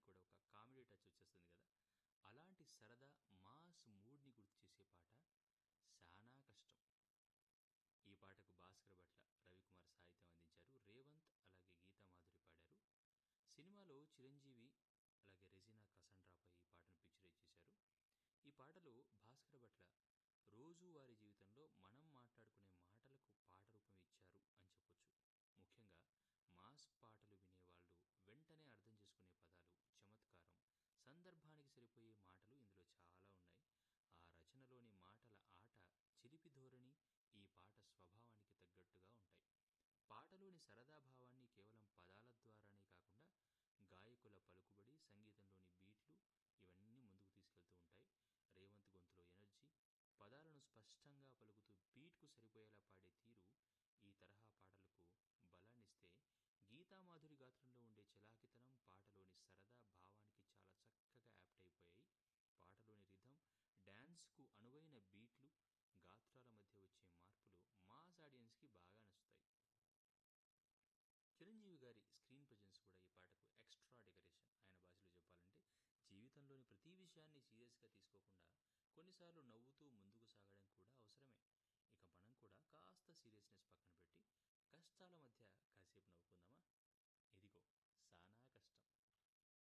కూడా ఒక comedy touch వచ్చేస్తుంది కదా అలాంటి సరదా మాస్ మూడ్ని గుర్తు చేసే పాట చాలా కష్టం ఈ పాటకు భాస్కర్ భట్ల రవికుమార్ సాహిత్యం అందించారు రేవంత్ అలాగే గీతా మాధురి పాడారు సినిమాలో చిరంజీవి అలాగే రెజినా కసండ్రాపై ఈ పాటను పిక్చరైజ్ చేశారు ఈ పాటలో భాస్కర్ భట్ల రోజువారీ జీవితంలో మనం మాట్లాడుకునే మాటలకు పాట రూపం ఇచ్చారు అని చెప్పొచ్చు ముఖ్యంగా మాస్ పాటలు వినేవాళ్ళు వెంటనే అర్థం చేసుకునే పదాలు చమత్కారం సందర్భానికి సరిపోయే మాటలు ఇందులో చాలా ఉన్నాయి ఆ రచనలోని మాటల ఆట చిలిపి ధోరణి ఈ పాట స్వభావానికి తగ్గట్టుగా ఉంటాయి పాటలోని సరదా భావాన్ని కేవలం పదాల ద్వారానే కాకుండా గాయకుల పలుకుబడి సంగీతంలోని బీట్లు ఇవన్నీ ముందుకు తీసుకెళ్తూ ఉంటాయి రేవంత్ గొంతులో ఎనర్జీ పదాలను స్పష్టంగా పలుకుతూ బీట్కు సరిపోయేలా పాడే తీరు ఈ తరహా పాటలకు బలాన్నిస్తే గీతామాధురి గాత్రంలో ఉండే చలాకితనం పాటలోని సరదా భావానికి చాలా చక్కగా యాప్ట్ అయిపోయాయి పాటలోని రిధం డ్యాన్స్కు అనువైన బీట్లు గాత్రాల మధ్య వచ్చే మార్పులు మాస్ ఆడియన్స్కి బాగా నచ్చుతాయి చిరంజీవి గారి స్క్రీన్ ప్రజెన్స్ కూడా ఈ పాటకు ఎక్స్ట్రా డెకరేషన్ ఆయన భాషలో చెప్పాలంటే జీవితంలోని ప్రతి విషయాన్ని సీరియస్గా తీసుకోకుండా కొన్నిసార్లు నవ్వుతూ ముందుకు సాగడం కూడా అవసరమే ఇక మనం కూడా కాస్త సీరియస్నెస్ పక్కన పెట్టి కష్టాల మధ్య కాసేపు నవ్వుకుందామా